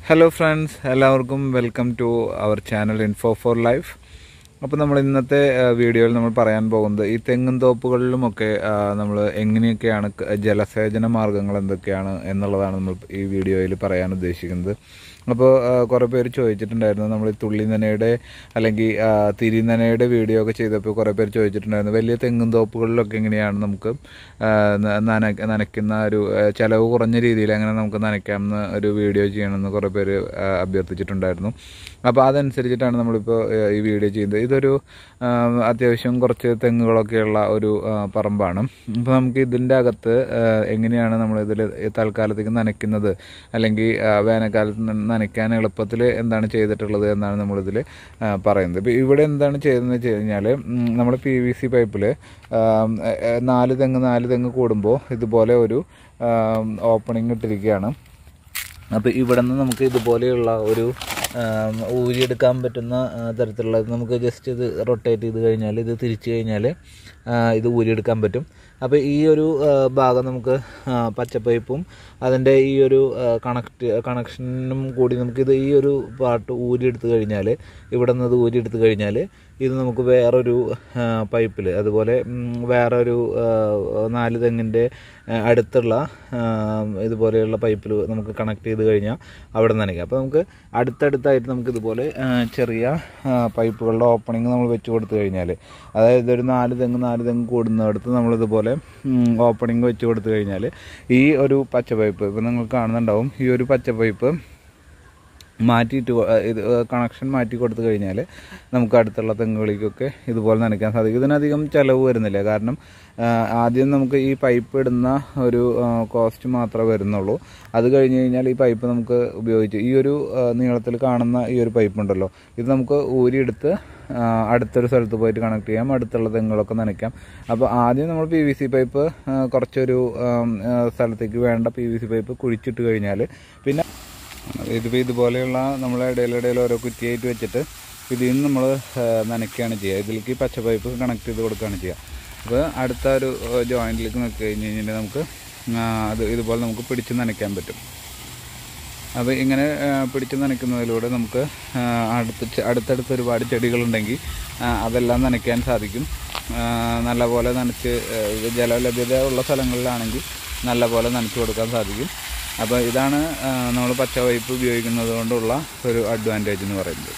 hello friends എല്ലാവർക്കും welcome to our channel info for life അപ്പോൾ നമ്മൾ ഇന്നത്തെ ആ, വീഡിയോയിൽ നമ്മൾ പറയാൻ പോകുന്നത് ഈ തെങ്ങും തോപ്പുകളിലുമൊക്കെ നമ്മൾ എങ്ങനെയൊക്കെയാണ് ക- ജലസേചന മാർഗങ്ങൾ എന്തൊക്കെയാണ് എന്നുള്ളതാണ് നമ്മൾ ഈ വീഡിയോയിൽ പറയാൻ ഉദ്ദേശിക്കുന്നത് അപ്പോൾ കുറേ പേര് ചോദിച്ചിട്ടുണ്ടായിരുന്നു നമ്മൾ ഈ തുള്ളി നനയുടെ അല്ലെങ്കിൽ ആ, തിരി നനയുടെ വീഡിയോ ഒക്കെ ചെയ്തപ്പോൾ കുറേ പേര് ചോദിച്ചിട്ടുണ്ടായിരുന്നു വലിയ തെങ്ങും തോപ്പുകളിലൊക്കെ എങ്ങനെയാണ് നമുക്ക് ആ, ന- നന നനയ്ക്കുന്ന ഒരു ആ, ചെലവ് കുറഞ്ഞ രീതിയിൽ എങ്ങനെ നമുക്ക് നനയ്ക്കാമെന്ന് ഒരു വീഡിയോ ചെയ്യണമെന്ന് കുറേ പേര് ആ, അഭ്യർത്ഥിച്ചിട്ടുണ്ടായിരുന്നു അപ്പോൾ അതനുസരിച്ചിട്ടാണ് നമ്മളിപ്പോൾ ആ, ഈ വീഡിയോ ചെയ്യുന്നത് ഇതൊരു ആ, അത്യാവശ്യം കുറച്ച് തെങ്ങുകളൊക്കെയുള്ള ഒരു ആ, പറമ്പാണ് അപ്പോൾ നമുക്ക് ഇതിൻ്റെ അകത്ത് ആ, എങ്ങനെയാണ് നമ്മൾ ഇതിൽ തൽക്കാലത്തേക്ക് നനയ്ക്കുന്നത് അല്ലെങ്കിൽ ആ, വേനൽക്കാലത്ത് ന- നനയ്ക്കാൻ എളുപ്പത്തിൽ എന്താണ് ചെയ്തിട്ടുള്ളത് എന്നാണ് നമ്മളിതിൽ ആ, പറയുന്നത് ഇപ്പോൾ ഇവിടെ എന്താണ് ചെയ്തതെന്ന് വെച്ച് കഴിഞ്ഞാൽ നമ്മൾ പി വി സി പൈപ്പിൽ നാല് തെങ്ങ് നാല് തെങ്ങ് കൂടുമ്പോൾ ഇതുപോലെ ഒരു ഓപ്പണിംഗ് ഇട്ടിരിക്കുകയാണ് അപ്പോൾ ഇവിടെ നിന്ന് നമുക്ക് ഇതുപോലെയുള്ള ഒരു ആം, ഊരിയെടുക്കാൻ പറ്റുന്ന ആ, തരത്തിലുള്ള നമുക്ക് ജസ്റ്റ് ഇത് റൊട്ടേറ്റ് ചെയ്ത് കഴിഞ്ഞാൽ ഇത് തിരിച്ചു കഴിഞ്ഞാൽ ആ, ഇത് ഊരിയെടുക്കാൻ പറ്റും അപ്പോൾ ഈ ഒരു ആ, ഭാഗം നമുക്ക് ആ, പച്ചപ്പൈപ്പും അതിൻ്റെ ഈ ഒരു കണക്ട് കണക്ഷനും കൂടി നമുക്കിത് ഈ ഒരു പാർട്ട് ഊരിയെടുത്ത് കഴിഞ്ഞാൽ ഇവിടെ നിന്ന് ഇത് ഊരിയെടുത്ത് കഴിഞ്ഞാൽ ഇത് നമുക്ക് വേറൊരു പൈപ്പിൽ അതുപോലെ ഉം, വേറൊരു ആ, നാല് തെങ്ങിൻ്റെ ആ, അടുത്തുള്ള ആ, ഇതുപോലെയുള്ള പൈപ്പിൽ നമുക്ക് കണക്ട് ചെയ്ത് കഴിഞ്ഞാൽ അവിടെ നനയ്ക്കാം അപ്പോൾ നമുക്ക് അടുത്തടുത്തായിട്ട് നമുക്ക് ഇതുപോലെ ആ, ചെറിയ ആ, പൈപ്പുകളുടെ ഓപ്പണിങ് നമ്മൾ വെച്ച് കൊടുത്തു കഴിഞ്ഞാൽ അതായത് ഒരു നാല് തെങ്ങ് നാല് തെങ്ങ് കൂടുന്നിടത്ത് നമ്മളിതുപോലെ ഓപ്പണിങ് വെച്ച് കൊടുത്തു കഴിഞ്ഞാൽ ഈ ഒരു പച്ച പൈപ്പ് ഇപ്പം നിങ്ങൾ കാണുന്നുണ്ടാവും ഈ ഒരു പച്ച പൈപ്പ് മാറ്റിയിട്ട് കൊ- ഇത് കണക്ഷൻ മാറ്റി കൊടുത്തു കഴിഞ്ഞാൽ നമുക്ക് അടുത്തുള്ള തെങ്ങുകളിലേക്കൊക്കെ ഇതുപോലെ നനയ്ക്കാൻ സാധിക്കും ഇതിനധികം ചിലവ് വരുന്നില്ല കാരണം ആ, ആദ്യം നമുക്ക് ഈ പൈപ്പ് ഇടുന്ന ഒരു കോസ്റ്റ് മാത്രമേ വരുന്നുള്ളൂ അത് കഴിഞ്ഞ് കഴിഞ്ഞാൽ ഈ പൈപ്പ് നമുക്ക് ഉപയോഗിച്ച് ഈ ഒരു ആ, നീളത്തിൽ കാണുന്ന ഈ ഒരു പൈപ്പ് ഉണ്ടല്ലോ ഇത് നമുക്ക് ഊരിയെടുത്ത് ആ, അടുത്തൊരു സ്ഥലത്ത് പോയിട്ട് കണക്ട് ചെയ്യാം അടുത്തുള്ള തെങ്ങുകളൊക്കെ നനയ്ക്കാം അപ്പോൾ ആദ്യം നമ്മൾ പി വി സി പൈപ്പ് ആ, കുറച്ചൊരു ആം, ആ, സ്ഥലത്തേക്ക് വേണ്ട പി വി സി പൈപ്പ് കുഴിച്ചിട്ട് കഴിഞ്ഞാൽ പിന്നെ ഇതിപ്പോൾ ഇതുപോലെയുള്ള നമ്മളെ ഇടയിലിടയിൽ ഓരോ കുറ്റിയായിട്ട് വെച്ചിട്ട് ഇതിൽ നിന്ന് നമ്മൾ നനയ്ക്കുകയാണ് ചെയ്യുക ഇതിലേക്ക് പച്ച പൈപ്പ് കണക്ട് ചെയ്ത് കൊടുക്കുകയാണ് ചെയ്യുക അപ്പോൾ അടുത്ത ഒരു ജോയിൻറ്റിലേക്ക് നോക്കി കഴിഞ്ഞ് കഴിഞ്ഞാൽ നമുക്ക് ആ, അത് ഇതുപോലെ നമുക്ക് പിടിച്ച് നനയ്ക്കാൻ പറ്റും അപ്പോൾ ഇങ്ങനെ ആ, പിടിച്ച് നനയ്ക്കുന്നതിലൂടെ നമുക്ക് ആ, അടുത്ത് ചെ- അടുത്തടുത്ത് ഒരുപാട് ചെടികളുണ്ടെങ്കിൽ ആ, അതെല്ലാം നനയ്ക്കാൻ സാധിക്കും ആ, നല്ലപോലെ നനച്ച് ആ, ജലലഭ്യത ഉള്ള സ്ഥലങ്ങളിലാണെങ്കിൽ നല്ലപോലെ നനച്ച് കൊടുക്കാൻ സാധിക്കും അപ്പോൾ ഇതാണ് നമ്മൾ പച്ച പൈപ്പ് ഉപയോഗിക്കുന്നത് കൊണ്ടുള്ള ഒരു അഡ്വാൻറ്റേജ് എന്ന് പറയുന്നത്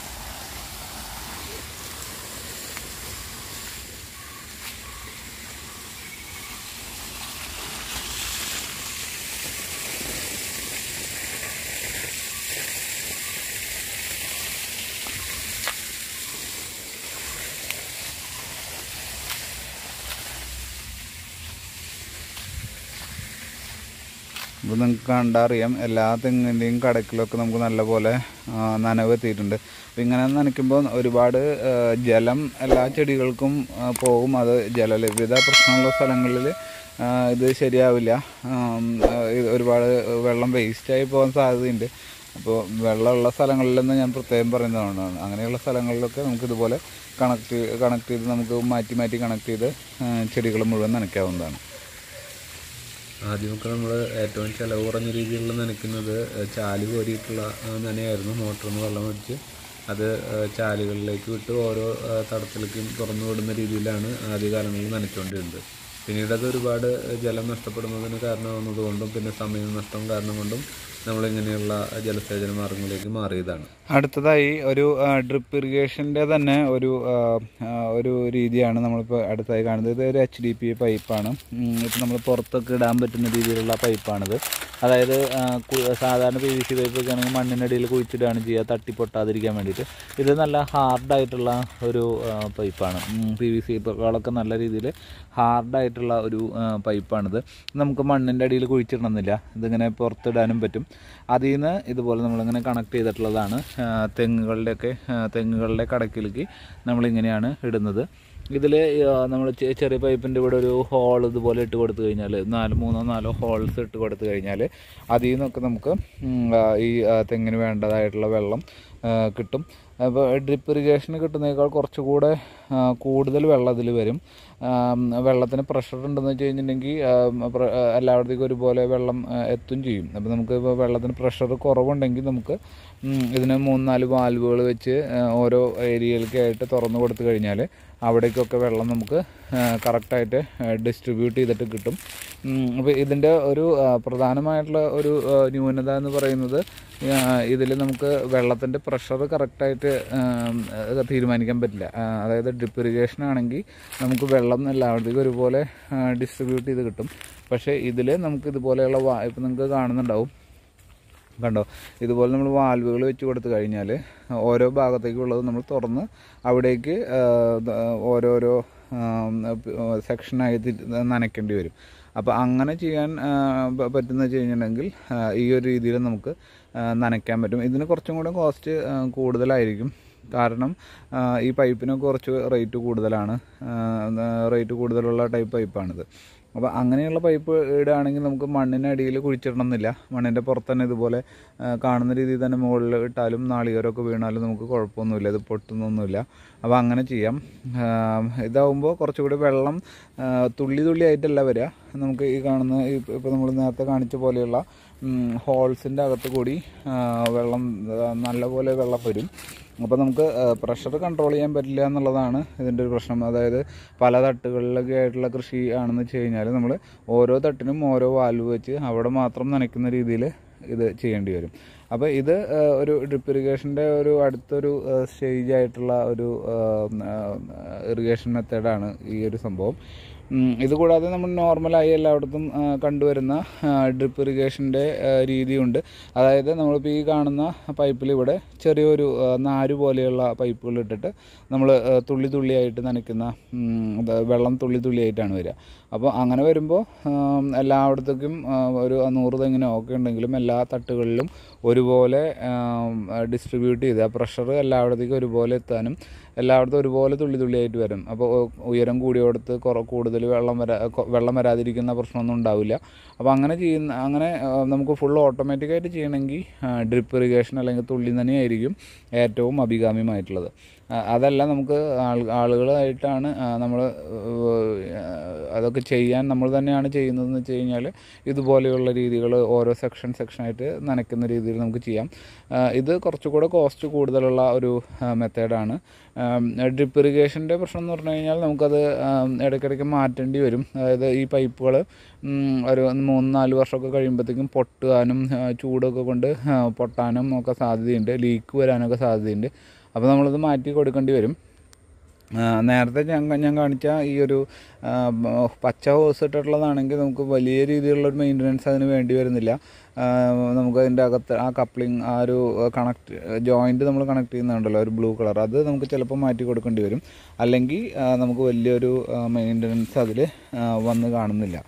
ഇപ്പോൾ നിങ്ങൾക്ക് കണ്ടറിയാം എല്ലാ തെങ്ങിൻ്റെയും കടക്കിലൊക്കെ നമുക്ക് നല്ലപോലെ ആ, നനവ് എത്തിയിട്ടുണ്ട് അപ്പോൾ ഇങ്ങനെ നനയ്ക്കുമ്പോൾ ഒരുപാട് ആ, ജലം എല്ലാ ചെടികൾക്കും ആ, പോകും അത് ജലലഭ്യത പ്രശ്നമുള്ള സ്ഥലങ്ങളിൽ ആ, ഇത് ശരിയാവില്ല ആം, ആ, ഇത് ഒരുപാട് വെള്ളം വേസ്റ്റായി പോകാൻ സാധ്യതയുണ്ട് അപ്പോൾ വെള്ളമുള്ള സ്ഥലങ്ങളിലെന്ന് ഞാൻ പ്രത്യേകം പറയുന്നതാണ് അങ്ങനെയുള്ള സ്ഥലങ്ങളിലൊക്കെ നമുക്ക് ഇതുപോലെ കണക്ട് കണക്ട് ചെയ്ത് നമുക്ക് മാറ്റി മാറ്റി കണക്ട് ചെയ്ത് ചെടികൾ മുഴുവൻ നനയ്ക്കാവുന്നതാണ് ആദ്യമൊക്കെ നമ്മൾ ഏറ്റവും ചിലവ് കുറഞ്ഞ രീതിയിലുള്ള നനയ്ക്കുന്നത് ഏഹ് ചാല് കോരിയിട്ടുള്ള ആ, നനയായിരുന്നു മോട്ടറിൽ നിന്ന് വെള്ളം അടിച്ച് അത് ഏഹ് ചാലുകളിലേക്ക് വിട്ട് ഓരോ ഏഹ് തടത്തിലേക്കും തുറന്നു വിടുന്ന രീതിയിലാണ് ആദ്യകാലങ്ങളിൽ നനച്ചുകൊണ്ടിരുന്നത് പിന്നീട് അത് ഒരുപാട് ജലം നഷ്ടപ്പെടുന്നതിന് കാരണമാകുന്നത് കൊണ്ടും പിന്നെ സമയ നഷ്ടം കാരണം കൊണ്ടും നമ്മളിങ്ങനെയുള്ള ജലസേചന മാർഗങ്ങളിലേക്ക് മാറിയതാണ് അടുത്തതായി ഒരു ഡ്രിപ്പ് ഇറിഗേഷൻ്റെ തന്നെ ഒരു ആ, ആ, ഒരു രീതിയാണ് നമ്മളിപ്പോൾ അടുത്തായി കാണുന്നത് ഇത് ഒരു എച്ച് ഡി പി പൈപ്പാണ് ഇപ്പം നമ്മൾ പുറത്തൊക്കെ ഇടാൻ പറ്റുന്ന രീതിയിലുള്ള പൈപ്പാണിത് അതായത് ആ, കു- സാധാരണ പി വി സി പൈപ്പൊക്കെ ആണെങ്കിൽ മണ്ണിനടിയിൽ കുഴിച്ചിടുകയാണ് ചെയ്യുക തട്ടി പൊട്ടാതിരിക്കാൻ വേണ്ടിയിട്ട് ഇത് നല്ല ഹാർഡായിട്ടുള്ള ഒരു ആ, പൈപ്പാണ് പി വി സി പൈപ്പുകളൊക്കെ നല്ല രീതിയിൽ ഹാർഡായിട്ടുള്ള ഒരു ആ, പൈപ്പാണിത് നമുക്ക് മണ്ണിൻ്റെ അടിയിൽ കുഴിച്ചിടണമെന്നില്ല ഇതിങ്ങനെ പുറത്തിടാനും പറ്റും അതിൽ നിന്ന് ഇതുപോലെ നമ്മളിങ്ങനെ കണക്ട് ചെയ്തിട്ടുള്ളതാണ് ആ, തെങ്ങുകളുടെയൊക്കെ ആ, തെങ്ങുകളുടെ കടക്കിലേക്ക് നമ്മളിങ്ങനെയാണ് ഇടുന്നത് ഇതിൽ നമ്മൾ ചെറിയ പൈപ്പിൻ്റെ ഇവിടെ ഒരു ഹോൾ ഇതുപോലെ ഇട്ട് കൊടുത്തു കഴിഞ്ഞാൽ നാല് മൂന്നോ നാലോ ഹോൾസ് ഇട്ട് കൊടുത്തു കഴിഞ്ഞാൽ അതിൽ നിന്നൊക്കെ നമുക്ക് ഉം, ആ, ഈ ആ, തെങ്ങിന് വേണ്ടതായിട്ടുള്ള വെള്ളം ആ, കിട്ടും അപ്പോൾ ഡ്രിപ്പ് ഇറിഗേഷന് കിട്ടുന്നതിനേക്കാൾ കുറച്ചുകൂടെ ആ, കൂടുതൽ വെള്ളം ഇതിൽ വരും ആം, വെള്ളത്തിന് പ്രഷർ ഉണ്ടെന്ന് വെച്ച് കഴിഞ്ഞിട്ടുണ്ടെങ്കിൽ ആം, പ്ര- ആ, എല്ലായിടത്തേക്കും ഒരുപോലെ വെള്ളം ആ, എത്തും ചെയ്യും അപ്പോൾ നമുക്ക് ഇപ്പോൾ വെള്ളത്തിന് പ്രഷർ കുറവുണ്ടെങ്കിൽ നമുക്ക് ഉം, ഇതിന് മൂന്ന് നാല് വാൽവുകൾ വെച്ച് ആ, ഓരോ ഏരിയയിലേക്കായിട്ട് തുറന്നു കൊടുത്തു കഴിഞ്ഞാൽ അവിടേക്കൊക്കെ വെള്ളം നമുക്ക് കറക്റ്റായിട്ട് ഡിസ്ട്രിബ്യൂട്ട് ചെയ്തിട്ട് കിട്ടും അപ്പോൾ ഇതിൻ്റെ ഒരു ആ, പ്രധാനമായിട്ടുള്ള ഒരു ആ, ന്യൂനത എന്ന് പറയുന്നത് ഇതിൽ നമുക്ക് വെള്ളത്തിൻ്റെ പ്രഷർ കറക്റ്റായിട്ട് തീരുമാനിക്കാൻ പറ്റില്ല ആ, അതായത് ഡ്രിപ്പ് ഇറിഗേഷൻ ആണെങ്കിൽ നമുക്ക് വെള്ളം എല്ലായിടത്തേക്കും ഒരുപോലെ ഡിസ്ട്രിബ്യൂട്ട് ചെയ്ത് കിട്ടും പക്ഷേ ഇതിൽ നമുക്ക് ഇതുപോലെയുള്ള വാ ഇപ്പം നിങ്ങൾക്ക് കാണുന്നുണ്ടാവും കണ്ടോ ഇതുപോലെ നമ്മൾ വാൽവുകൾ വെച്ച് കൊടുത്തു കഴിഞ്ഞാൽ ഓരോ ഭാഗത്തേക്കുള്ളത് നമ്മൾ തുറന്ന് അവിടേക്ക് ആ, ദ- ഓരോരോ സെക്ഷനായി നനയ്ക്കേണ്ടി വരും അപ്പോൾ അങ്ങനെ ചെയ്യാൻ ആ, പ- പറ്റുന്ന വെച്ച് കഴിഞ്ഞിട്ടുണ്ടെങ്കിൽ ആ, ഈ ഒരു രീതിയിൽ നമുക്ക് ആ, നനയ്ക്കാൻ പറ്റും ഇതിന് കുറച്ചും കൂടെ കോസ്റ്റ് കൂടുതലായിരിക്കും കാരണം ആ, ഈ പൈപ്പിനൊക്കെ കുറച്ച് റേറ്റ് കൂടുതലാണ് റേറ്റ് കൂടുതലുള്ള ടൈപ്പ് പൈപ്പാണിത് അപ്പോൾ അങ്ങനെയുള്ള പൈപ്പ് ഇടുകയാണെങ്കിൽ നമുക്ക് മണ്ണിനടിയിൽ കുഴിച്ചിടണം എന്നില്ല മണ്ണിൻ്റെ പുറത്ത് തന്നെ ഇതുപോലെ ആ, കാണുന്ന രീതിയിൽ തന്നെ മുകളിൽ ഇട്ടാലും നാളികേരമൊക്കെ വീണാലും നമുക്ക് കുഴപ്പമൊന്നുമില്ല ഇത് പൊട്ടുന്നൊന്നുമില്ല അപ്പോൾ അങ്ങനെ ചെയ്യാം ആ, ഇതാവുമ്പോൾ കുറച്ചുകൂടി വെള്ളം ആ, തുള്ളി തുള്ളി ആയിട്ടല്ല വരിക നമുക്ക് ഈ കാണുന്ന ഇപ്പോൾ നമ്മൾ നേരത്തെ കാണിച്ച പോലെയുള്ള ഹോൾസിൻ്റെ അകത്ത് കൂടി ആ, വെള്ളം ആ, നല്ലപോലെ വെള്ളം വരും അപ്പോൾ നമുക്ക് പ്രഷർ കൺട്രോൾ ചെയ്യാൻ പറ്റില്ല എന്നുള്ളതാണ് ഇതിൻ്റെ ഒരു പ്രശ്നം അതായത് പല തട്ടുകളിലൊക്കെ ആയിട്ടുള്ള കൃഷി ആണെന്ന് വെച്ച് കഴിഞ്ഞാൽ നമ്മൾ ഓരോ തട്ടിനും ഓരോ വാൽവ് വെച്ച് അവിടെ മാത്രം നനയ്ക്കുന്ന രീതിയിൽ ഇത് ചെയ്യേണ്ടി വരും അപ്പോൾ ഇത് ആ, ഒരു ഡ്രിപ്പ് ഇറിഗേഷൻ്റെ ഒരു അടുത്തൊരു സ്റ്റേജ് ആയിട്ടുള്ള ഒരു ഇറിഗേഷൻ മെത്തേഡാണ് ഈ ഒരു സംഭവം ഉം, ഇത് കൂടാതെ നമ്മൾ നോർമലായി എല്ലായിടത്തും ആ, കണ്ടുവരുന്ന ഡ്രിപ്പ് ഇറിഗേഷൻ്റെ രീതിയുണ്ട് അതായത് നമ്മളിപ്പോൾ ഈ കാണുന്ന പൈപ്പിൽ ഇവിടെ ചെറിയൊരു ആ, നാര് പോലെയുള്ള പൈപ്പുകൾ ഇട്ടിട്ട് നമ്മൾ തുള്ളി തുള്ളിയായിട്ട് നനയ്ക്കുന്ന ഉം, ഇത് വെള്ളം തുള്ളി തുള്ളിയായിട്ടാണ് വരിക അപ്പോൾ അങ്ങനെ വരുമ്പോൾ എല്ലായിടത്തേക്കും ആ, ഒരു നൂറ് തെങ്ങിനോ ഒക്കെ ഉണ്ടെങ്കിലും എല്ലാ തട്ടുകളിലും ഒരുപോലെ ഡിസ്ട്രിബ്യൂട്ട് ചെയ്ത് ആ പ്രഷർ എല്ലായിടത്തേക്കും ഒരുപോലെ എത്താനും എല്ലായിടത്തും ഒരുപോലെ തുള്ളി തുള്ളിയായിട്ട് വരും അപ്പോൾ ഉയരം കൂടിയോടത്ത് കുറ കൂടുതൽ വെള്ളം വരാ കൊ- വെള്ളം വരാതിരിക്കുന്ന പ്രശ്നമൊന്നും ഉണ്ടാവില്ല അപ്പോൾ അങ്ങനെ ചെയ്യുന്ന അങ്ങനെ ആ, നമുക്ക് ഫുൾ ഓട്ടോമാറ്റിക്കായിട്ട് ചെയ്യണമെങ്കിൽ ഡ്രിപ്പ് ഇറിഗേഷൻ അല്ലെങ്കിൽ തുള്ളി തന്നെയായിരിക്കും ഏറ്റവും അഭികാമ്യമായിട്ടുള്ളത് ആ, അതല്ല നമുക്ക് ആൾ ആളുകളായിട്ടാണ് നമ്മൾ അതൊക്കെ ചെയ്യാൻ നമ്മൾ തന്നെയാണ് ചെയ്യുന്നതെന്ന് വെച്ച് കഴിഞ്ഞാൽ ഇതുപോലെയുള്ള രീതികൾ ഓരോ സെക്ഷൻ സെക്ഷനായിട്ട് നനയ്ക്കുന്ന രീതിയിൽ നമുക്ക് ചെയ്യാം ആ, ഇത് കുറച്ചുകൂടെ കോസ്റ്റ് കൂടുതലുള്ള ഒരു മെത്തേഡാണ് ഡ്രിപ്പ് ഇറിഗേഷൻ്റെ പ്രശ്നം എന്ന് പറഞ്ഞു കഴിഞ്ഞാൽ നമുക്കത് ആം, ഇടയ്ക്കിടയ്ക്ക് മാറ്റേണ്ടി വരും അതായത് ഈ പൈപ്പുകൾ ഒരു മൂന്ന് നാല് വർഷമൊക്കെ കഴിയുമ്പോഴത്തേക്കും പൊട്ടുവാനും ആ, ചൂടൊക്കെ കൊണ്ട് ആ, പൊട്ടാനും ഒക്കെ സാധ്യതയുണ്ട് ലീക്ക് വരാനൊക്കെ സാധ്യതയുണ്ട് അപ്പോൾ നമ്മളത് മാറ്റി കൊടുക്കേണ്ടി വരും ആ, നേരത്തെ ഞാൻ ഞാൻ കാണിച്ച ഈ ഒരു ആ, ബ- പച്ച ഹോസ് ഇട്ടിട്ടുള്ളതാണെങ്കിൽ നമുക്ക് വലിയ രീതിയിലുള്ള ഒരു മെയിൻ്റനൻസ് അതിന് വേണ്ടി വരുന്നില്ല ആ, നമുക്ക് അതിൻ്റെ അകത്ത് ആ കപ്ലിംഗ് ആ ഒരു കണക്ട് ജോയിൻറ്റ് നമ്മൾ കണക്ട് ചെയ്യുന്നുണ്ടല്ലോ ഒരു ബ്ലൂ കളർ അത് നമുക്ക് ചിലപ്പോൾ മാറ്റി കൊടുക്കേണ്ടി വരും അല്ലെങ്കിൽ ആ, നമുക്ക് വലിയൊരു മെയിൻ്റനൻസ് അതിൽ വന്ന് കാണുന്നില്ല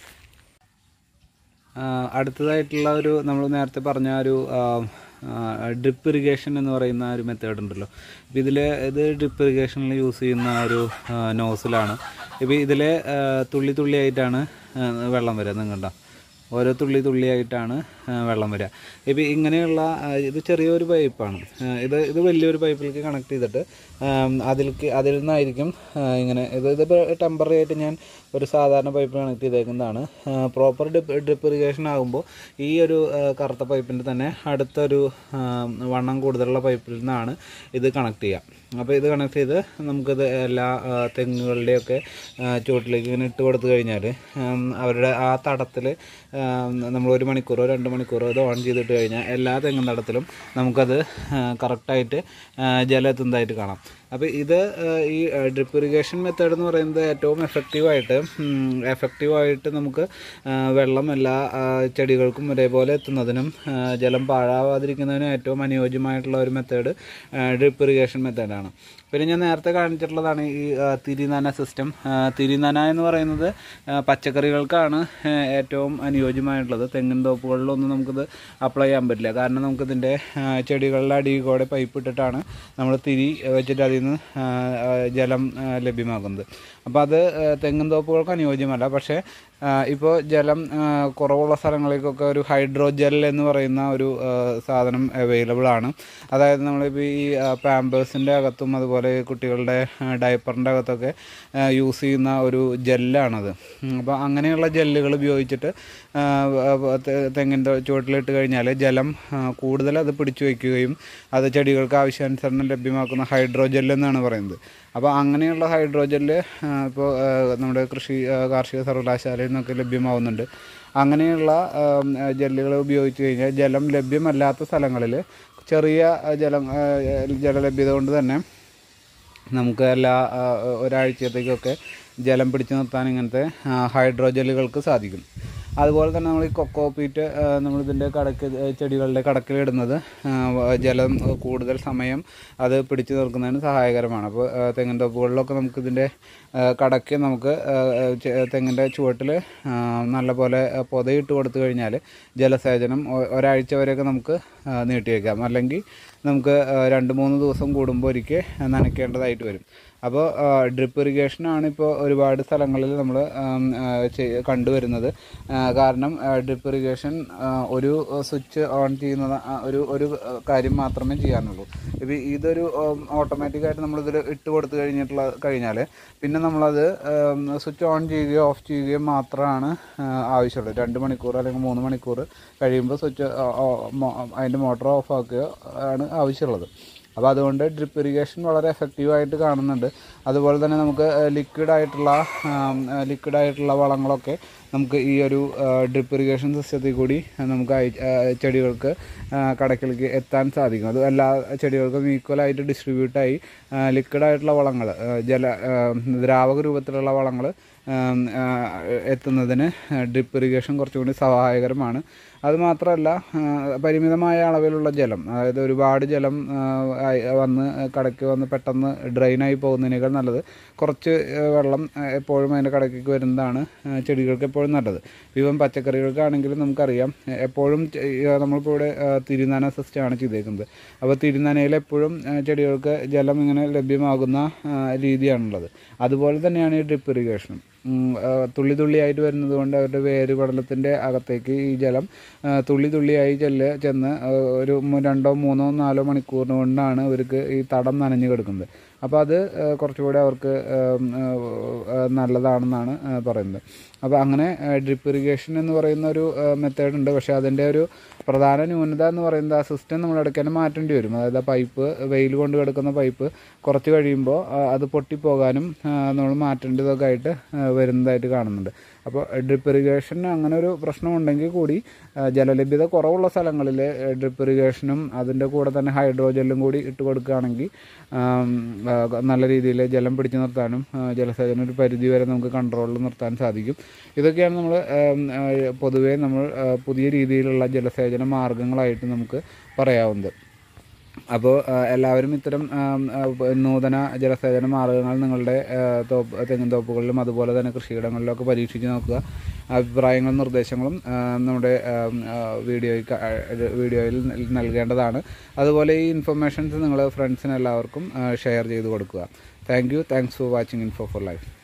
ആ, അടുത്തതായിട്ടുള്ള ഒരു നമ്മൾ നേരത്തെ പറഞ്ഞ ആ ഒരു ഡ്രിപ്പ് ഇറിഗേഷൻ എന്ന് പറയുന്ന ആ ഒരു മെത്തേഡ് ഉണ്ടല്ലോ ഇപ്പം ഇതിൽ ഇത് ഡ്രിപ്പ് ഇറിഗേഷനിൽ യൂസ് ചെയ്യുന്ന ആ ഒരു നോസിലാണ് ഇപ്പം ഇതിൽ തുള്ളി തുള്ളിയായിട്ടാണ് ആ, വെള്ളം വരിക നിങ്ങൾ കണ്ടോ ഓരോ തുള്ളി തുള്ളിയായിട്ടാണ് ആ, വെള്ളം വരിക ഇപ്പം ഇങ്ങനെയുള്ള ആ, ഇത് ചെറിയൊരു പൈപ്പാണ് ആ, ഇത് ഇത് വലിയൊരു പൈപ്പിലേക്ക് കണക്ട് ചെയ്തിട്ട് അതിലേക്ക് അതിൽ നിന്നായിരിക്കും ആ, ഇങ്ങനെ ഇത് ഇതിപ്പോൾ ടെമ്പററി ആയിട്ട് ഞാൻ ഒരു സാധാരണ പൈപ്പ് കണക്ട് ചെയ്തേക്കുന്നതാണ് പ്രോപ്പർ ഡ്രിപ്പ് ഡ്രിപ്പ് ഇറിഗേഷൻ ആകുമ്പോൾ ഈ ഒരു ആ, കറുത്ത പൈപ്പിൻ്റെ തന്നെ അടുത്തൊരു ആ, വണ്ണം കൂടുതലുള്ള പൈപ്പിൽ നിന്നാണ് ഇത് കണക്ട് ചെയ്യുക അപ്പോൾ ഇത് കണക്ട് ചെയ്ത് നമുക്കിത് എല്ലാ ആ, തെങ്ങുകളുടെയൊക്കെ ആ, ചുവട്ടിലേക്ക് ഇങ്ങനെ ഇട്ട് കൊടുത്തു കഴിഞ്ഞാൽ അവരുടെ ആ തടത്തിൽ നമ്മൾ ഒരു മണിക്കൂറോ രണ്ട് മണിക്കൂറോ ഇത് ഓൺ ചെയ്തിട്ട് കഴിഞ്ഞാൽ എല്ലാ തെങ്ങും തടത്തിലും നമുക്കത് കറക്റ്റായിട്ട് ജലം എത്തുന്നതായിട്ട് കാണാം അപ്പോൾ ഇത് ആ, ഈ ഡ്രിപ്പ് ഇറിഗേഷൻ മെത്തേഡ് എന്ന് പറയുന്നത് ഏറ്റവും എഫക്റ്റീവായിട്ട് എഫക്റ്റീവായിട്ട് നമുക്ക് ആ, വെള്ളം എല്ലാ ആ, ചെടികൾക്കും ഒരേപോലെ എത്തുന്നതിനും ആ, ജലം പാഴാവാതിരിക്കുന്നതിനും ഏറ്റവും അനുയോജ്യമായിട്ടുള്ള ഒരു മെത്തേഡ് ഡ്രിപ്പ് ഇറിഗേഷൻ മെത്തേഡാണ് പിന്നെ ഞാൻ നേരത്തെ കാണിച്ചിട്ടുള്ളതാണ് ഈ ആ, തിരിനന സിസ്റ്റം തിരിനന എന്ന് പറയുന്നത് ആ, പച്ചക്കറികൾക്കാണ് ആ, ഏറ്റവും അനുയോജ്യമായിട്ടുള്ളത് തെങ്ങിൻ തോപ്പുകളിലൊന്നും നമുക്കിത് അപ്ലൈ ചെയ്യാൻ പറ്റില്ല കാരണം നമുക്കിതിൻ്റെ ആ, ചെടികളുടെ അടിയിൽ കൂടെ പൈപ്പ് ഇട്ടിട്ടാണ് നമ്മൾ തിരി വെച്ചിട്ട് അതിൽ നിന്ന് ആ, ആ, ജലം ആ, ലഭ്യമാക്കുന്നത് അപ്പോൾ അത് ആ, തെങ്ങിൻ തോപ്പുകൾക്ക് അനുയോജ്യമല്ല പക്ഷേ ഇപ്പോൾ ജലം ആ, കുറവുള്ള സ്ഥലങ്ങളിലേക്കൊക്കെ ഒരു ഹൈഡ്രോ ജെൽ എന്ന് പറയുന്ന ഒരു ആ, സാധനം അവൈലബിൾ ആണ് അതായത് നമ്മളിപ്പോൾ ഈ പാമ്പേഴ്സിൻ്റെ അകത്തും അതുപോലെ കുട്ടികളുടെ ഡയപ്പറിൻ്റെ അകത്തൊക്കെ യൂസ് ചെയ്യുന്ന ഒരു ജെല്ലാണത് അപ്പോൾ അങ്ങനെയുള്ള ജെല്ലുകൾ ഉപയോഗിച്ചിട്ട് ആ, വ- തെ- തെങ്ങിൻ്റെ ചുവട്ടിലിട്ട് കഴിഞ്ഞാൽ ജലം ആ, കൂടുതൽ അത് പിടിച്ചു വയ്ക്കുകയും അത് ചെടികൾക്ക് ആവശ്യാനുസരണം ലഭ്യമാക്കുന്ന ഹൈഡ്രോജെൽ എന്നാണ് പറയുന്നത് അപ്പോൾ അങ്ങനെയുള്ള ഹൈഡ്രോജെല്ല് ഇപ്പോൾ നമ്മുടെ കൃഷി ആ, കാർഷിക സർവകലാശാലയിൽ നിന്നൊക്കെ ലഭ്യമാവുന്നുണ്ട് അങ്ങനെയുള്ള ജെല്ലുകൾ ഉപയോഗിച്ച് കഴിഞ്ഞാൽ ജലം ലഭ്യമല്ലാത്ത സ്ഥലങ്ങളിൽ ചെറിയ ആ, ജലം ആ, ജലലഭ്യത കൊണ്ട് തന്നെ നമുക്ക് എല്ലാ ആ, ഒരാഴ്ചത്തേക്കൊക്കെ ജലം പിടിച്ചു നിർത്താൻ ഇങ്ങനത്തെ ആ, ഹൈഡ്രോജെല്ലുകൾക്ക് സാധിക്കും അതുപോലെ തന്നെ നമ്മൾ ഈ കൊക്കോപ്പീറ്റ് നമ്മളിതിൻ്റെ കടക്ക് ചെടികളുടെ കടക്കിലിടുന്നത് ആ, വ- ജലം കൂടുതൽ സമയം അത് പിടിച്ചു നിർത്തുന്നതിന് സഹായകരമാണ് അപ്പോൾ ആ, തെങ്ങിൻ തോപ്പുകളിലൊക്കെ നമുക്കിതിൻ്റെ ആ, കടക്ക് നമുക്ക് ആ, ചെ- തെങ്ങിൻ്റെ ചുവട്ടിൽ നല്ലപോലെ പൊതയിട്ട് കൊടുത്തു കഴിഞ്ഞാൽ ജലസേചനം ഒ- ഒരാഴ്ച വരെയൊക്കെ നമുക്ക് ആ, നീട്ടിയേക്കാം അല്ലെങ്കിൽ നമുക്ക് ആ, രണ്ട് മൂന്ന് ദിവസം കൂടുമ്പോൾ ഒരിക്കൽ നനയ്ക്കേണ്ടതായിട്ട് വരും അപ്പോൾ ഡ്രിപ്പ് ഇറിഗേഷനാണ് ഇപ്പോൾ ഒരുപാട് സ്ഥലങ്ങളിൽ നമ്മൾ കണ്ടുവരുന്നത് ആ, കാരണം ഡ്രിപ്പ് ഇറിഗേഷൻ ഒരു സ്വിച്ച് ഓൺ ചെയ്യുന്ന ആ, ഒരു ഒരു കാര്യം മാത്രമേ ചെയ്യാനുള്ളൂ ഇപ്പോൾ ഇതൊരു ഓട്ടോമാറ്റിക്കായിട്ട് നമ്മളിതിൽ ഇട്ട് കൊടുത്തു കഴിഞ്ഞിട്ടുള്ള കഴിഞ്ഞാൽ പിന്നെ നമ്മളത് സ്വിച്ച് ഓൺ ചെയ്യുകയോ ഓഫ് ചെയ്യുകയോ മാത്രമാണ് ആ, ആവശ്യമുള്ളത് രണ്ട് മണിക്കൂർ അല്ലെങ്കിൽ മൂന്ന് മണിക്കൂർ കഴിയുമ്പോൾ സ്വിച്ച് അതിൻ്റെ മോട്ടോർ ഓഫ് ആക്കുകയോ ആണ് ആവശ്യമുള്ളത് അപ്പോൾ അതുകൊണ്ട് ഡ്രിപ്പ് ഇറിഗേഷൻ വളരെ എഫക്റ്റീവായിട്ട് കാണുന്നുണ്ട് അതുപോലെ തന്നെ നമുക്ക് ലിക്വിഡ് ആയിട്ടുള്ള ലിക്വിഡ് ആയിട്ടുള്ള വളങ്ങളൊക്കെ നമുക്ക് ഈ ഒരു ഡ്രിപ്പ് ഇറിഗേഷൻ സിസ്റ്റത്തിൽ കൂടി നമുക്ക് അയ- ആ, ചെടികൾക്ക് ആ, കടക്കിലേക്ക് എത്താൻ സാധിക്കും അത് എല്ലാ ചെടികൾക്കും ഈക്വലായിട്ട് ഡിസ്ട്രിബ്യൂട്ടായി ലിക്വിഡ് ആയിട്ടുള്ള വളങ്ങൾ ജല ആ, ദ്രാവക രൂപത്തിലുള്ള വളങ്ങൾ എത്തുന്നതിന് ഡ്രിപ്പ് ഇറിഗേഷൻ കുറച്ചുകൂടി സഹായകരമാണ് അതുമാത്രമല്ല ആ, പരിമിതമായ അളവിലുള്ള ജലം അതായത് ഒരുപാട് ജലം ആ, ആയി- വന്ന് കടയ്ക്ക് വന്ന് പെട്ടെന്ന് ഡ്രെയിനായി പോകുന്നതിനേക്കാൾ നല്ലത് കുറച്ച് ആ, വെള്ളം ആ, എപ്പോഴും അതിൻ്റെ കടയ്ക്ക് വരുന്നതാണ് ആ, ചെടികൾക്ക് എപ്പോഴും നല്ലത് ഇവൻ പച്ചക്കറികൾക്കാണെങ്കിലും നമുക്കറിയാം എ- എപ്പോഴും ചെ- ഈ, ആ, നമ്മളിപ്പോൾ ഇവിടെ ആ, തിരുനന സിസ്റ്റമാണ് ചെയ്തേക്കുന്നത് അപ്പോൾ തിരുനനയിൽ എപ്പോഴും ആ, ചെടികൾക്ക് ജലം ഇങ്ങനെ ലഭ്യമാകുന്ന ആ, രീതിയാണുള്ളത് അതുപോലെ തന്നെയാണ് ഈ ഡ്രിപ്പ് ഇറിഗേഷനും ഉം, ആ, തുള്ളി തുള്ളിയായിട്ട് വരുന്നത് കൊണ്ട് അവരുടെ വേര് പടലത്തിൻ്റെ അകത്തേക്ക് ഈ ജലം ആ, തുള്ളി തുള്ളിയായി ചെല്ല് ചെന്ന് ആ, ഒരു മു- രണ്ടോ മൂന്നോ നാലോ മണിക്കൂറിന് കൊണ്ടാണ് ഇവർക്ക് ഈ തടം നനഞ്ഞു കിടക്കുന്നത് അപ്പോൾ അത് ആ, കുറച്ചുകൂടി അവർക്ക് ഉം, ആ, നല്ലതാണെന്നാണ് ആ, പറയുന്നത് അപ്പോൾ അങ്ങനെ ഡ്രിപ്പ് ഇറിഗേഷൻ എന്ന് പറയുന്ന ഒരു മെത്തേഡ് ഉണ്ട് പക്ഷേ അതിൻ്റെ ഒരു പ്രധാന ന്യൂനത എന്ന് പറയുന്നത് ആ സിസ്റ്റം നമ്മൾ ഇടയ്ക്ക് മാറ്റേണ്ടി വരും അതായത് ആ പൈപ്പ് വെയിൽ കൊണ്ട് കിടക്കുന്ന പൈപ്പ് കുറച്ച് കഴിയുമ്പോൾ ആ, അത് പൊട്ടിപ്പോകാനും നമ്മൾ മാറ്റേണ്ടതൊക്കെ ആയിട്ട് ആ, വരുന്നതായിട്ട് കാണുന്നുണ്ട് അപ്പോൾ ഡ്രിപ്പ് ഇറിഗേഷൻ അങ്ങനെ ഒരു പ്രശ്നമുണ്ടെങ്കിൽ കൂടി ആ, ജലലഭ്യത കുറവുള്ള സ്ഥലങ്ങളിൽ ഡ്രിപ്പ് ഇറിഗേഷനും അതിൻ്റെ കൂടെ തന്നെ ഹൈഡ്രോജെല്ലും കൂടി ഇട്ട് കൊടുക്കുകയാണെങ്കിൽ ആം, ആ, നല്ല രീതിയിൽ ജലം പിടിച്ചു നിർത്താനും ആ, ജലസേചനം ഒരു പരിധി വരെ നമുക്ക് കൺട്രോളിൽ നിർത്താൻ സാധിക്കും ഇതൊക്കെയാണ് നമ്മൾ പൊതുവേ നമ്മൾ ആ, പുതിയ രീതിയിലുള്ള ജലസേചന മാർഗങ്ങളായിട്ട് നമുക്ക് പറയാവുന്നത് അപ്പോൾ എല്ലാവരും ഇത്തരം ആം, ആ, പ- നൂതന ജലസേചന മാർഗങ്ങൾ നിങ്ങളുടെ ആ, തോപ്പ് തെങ്ങിൻ തോപ്പുകളിലും അതുപോലെ തന്നെ കൃഷിയിടങ്ങളിലൊക്കെ പരീക്ഷിച്ച് നോക്കുക അഭിപ്രായങ്ങളും നിർദ്ദേശങ്ങളും ആ, നമ്മുടെ ആം, ആ, വീഡിയോയിൽ ക- ആ, വീഡിയോയിൽ നൽ- നൽകേണ്ടതാണ് അതുപോലെ ഈ ഇൻഫർമേഷൻസ് നിങ്ങൾ ഫ്രണ്ട്സിന് എല്ലാവർക്കും ഷെയർ ചെയ്ത് കൊടുക്കുക thank you thanks for watching info for life